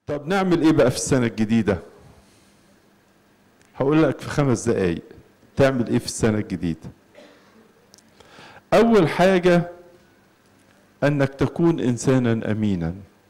طب نعمل ايه بقى في السنة الجديدة هقول لك في خمس دقايق تعمل ايه في السنة الجديدة اول حاجة انك تكون انسانا امينا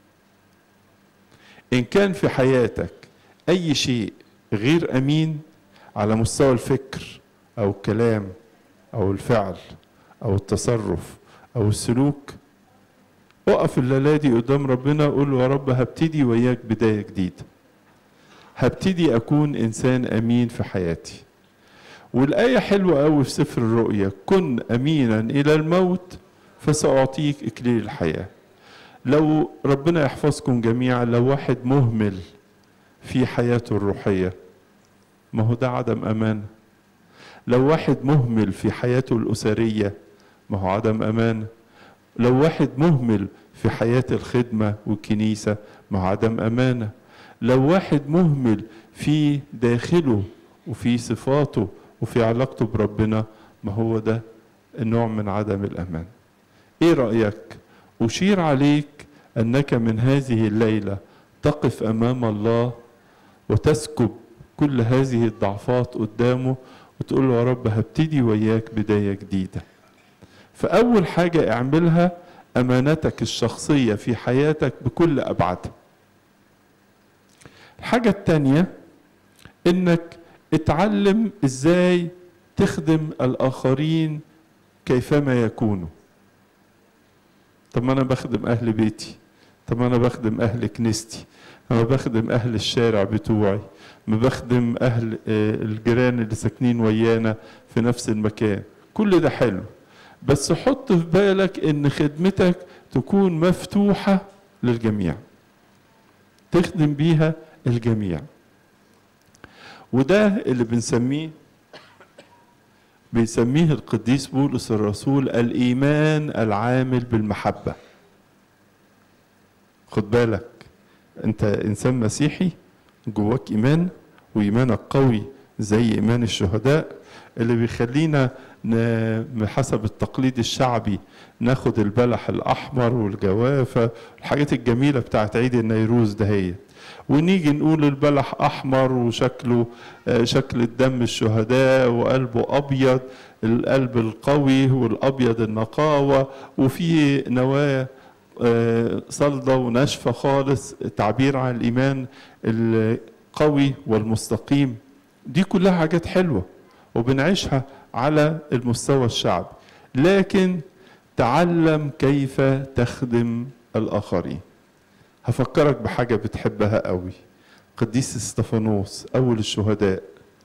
ان كان في حياتك اي شيء غير امين على مستوى الفكر او الكلام او الفعل او التصرف او السلوك اقف الليله دي قدام ربنا قول له يا رب هبتدي وياك بدايه جديده هبتدي اكون انسان امين في حياتي والايه حلوه قوي في سفر الرؤيا كن امينا الى الموت فساعطيك اكليل الحياه لو ربنا يحفظكم جميعا لو واحد مهمل في حياته الروحيه ما هو ده عدم امانه لو واحد مهمل في حياته الاسريه ما هو عدم امانه لو واحد مهمل في حياه الخدمه والكنيسه ما هو عدم امانه لو واحد مهمل في داخله وفي صفاته وفي علاقته بربنا ما هو ده النوع من عدم الامان ايه رايك اشير عليك انك من هذه الليله تقف امام الله وتسكب كل هذه الضعفات قدامه وتقول له يا رب هبتدي وياك بدايه جديده فاول حاجه اعملها امانتك الشخصيه في حياتك بكل ابعادها الحاجه الثانيه انك اتعلم ازاي تخدم الاخرين كيفما يكونوا طب ما انا بخدم اهل بيتي طب ما انا بخدم اهل كنيستي انا بخدم اهل الشارع بتوعي ما بخدم اهل الجيران اللي ساكنين ويانا في نفس المكان كل ده حلو بس حط في بالك ان خدمتك تكون مفتوحة للجميع تخدم بيها الجميع وده اللي بنسميه بيسميه القديس بولس الرسول الايمان العامل بالمحبه خد بالك انت انسان مسيحي جواك ايمان وايمانك قوي زي ايمان الشهداء اللي بيخلينا بحسب التقليد الشعبي ناخد البلح الاحمر والجوافه الحاجات الجميله بتاعت عيد النيروز دهيت ونيجي نقول البلح احمر وشكله شكل الدم الشهداء وقلبه ابيض القلب القوي والابيض النقاوه وفي نواه صلده وناشفه خالص تعبير عن الايمان القوي والمستقيم دي كلها حاجات حلوه وبنعيشها على المستوى الشعبي لكن تعلم كيف تخدم الاخرين هفكرك بحاجة بتحبها قوي قديس استفانوس أول الشهداء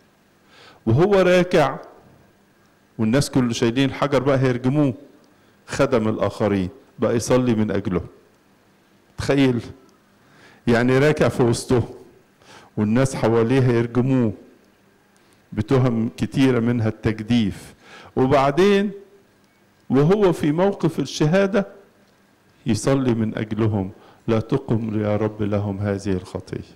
وهو راكع والناس كله شايلين الحجر بقى هيرجموه خدم الآخرين بقى يصلي من أجله تخيل يعني راكع في وسطهم والناس حواليه هيرجموه بتهم كتيرة منها التجديف وبعدين وهو في موقف الشهادة يصلي من أجلهم لا تقم يا رب لهم هذه الخطية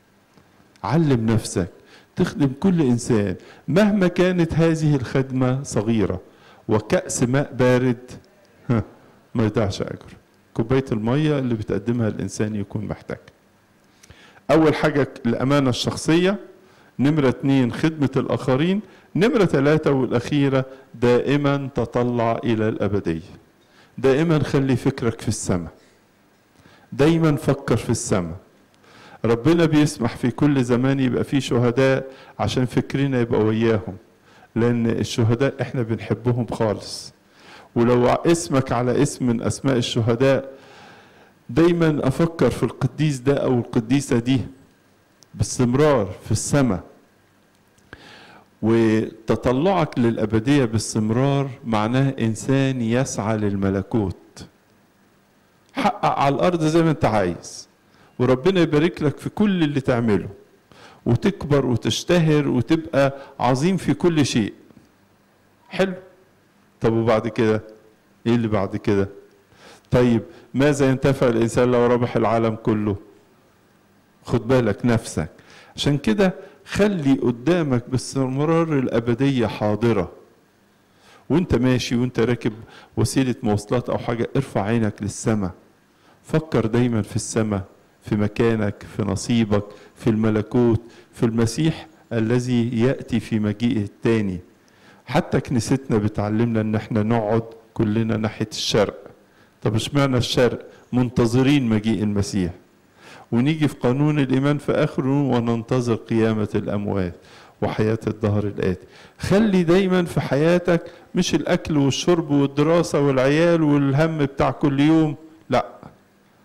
علم نفسك تخدم كل إنسان مهما كانت هذه الخدمة صغيرة وكأس ماء بارد ها ما يضيعش أجر كوباية المية اللي بتقدمها الإنسان يكون محتاج أول حاجة الأمانة الشخصية نمرة اتنين خدمة الآخرين نمرة ثلاثة والأخيرة دائما تطلع إلى الأبدية دائما خلي فكرك في السماء دايما فكر في السماء ربنا بيسمح في كل زمان يبقى فيه شهداء عشان فكرنا يبقى وياهم لان الشهداء احنا بنحبهم خالص ولو اسمك على اسم من اسماء الشهداء دايما افكر في القديس ده او القديسه دي باستمرار في السماء وتطلعك للابديه باستمرار معناه انسان يسعى للملكوت حقق على الارض زي ما انت عايز وربنا يبارك لك في كل اللي تعمله وتكبر وتشتهر وتبقى عظيم في كل شيء حلو طب وبعد كده ايه اللي بعد كده طيب ماذا ينتفع الانسان لو ربح العالم كله خد بالك نفسك عشان كده خلي قدامك باستمرار الابديه حاضره وانت ماشي وانت راكب وسيله مواصلات او حاجه ارفع عينك للسماء فكر دايما في السماء في مكانك في نصيبك في الملكوت في المسيح الذي ياتي في مجيئه الثاني حتى كنيستنا بتعلمنا ان احنا نقعد كلنا ناحيه الشرق طب اشمعنى الشرق منتظرين مجيء المسيح ونيجي في قانون الايمان في اخره وننتظر قيامه الاموات وحياه الدهر الاتي خلي دايما في حياتك مش الاكل والشرب والدراسه والعيال والهم بتاع كل يوم لا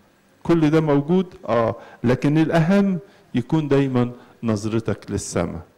كل ده موجود اه لكن الاهم يكون دايما نظرتك للسماء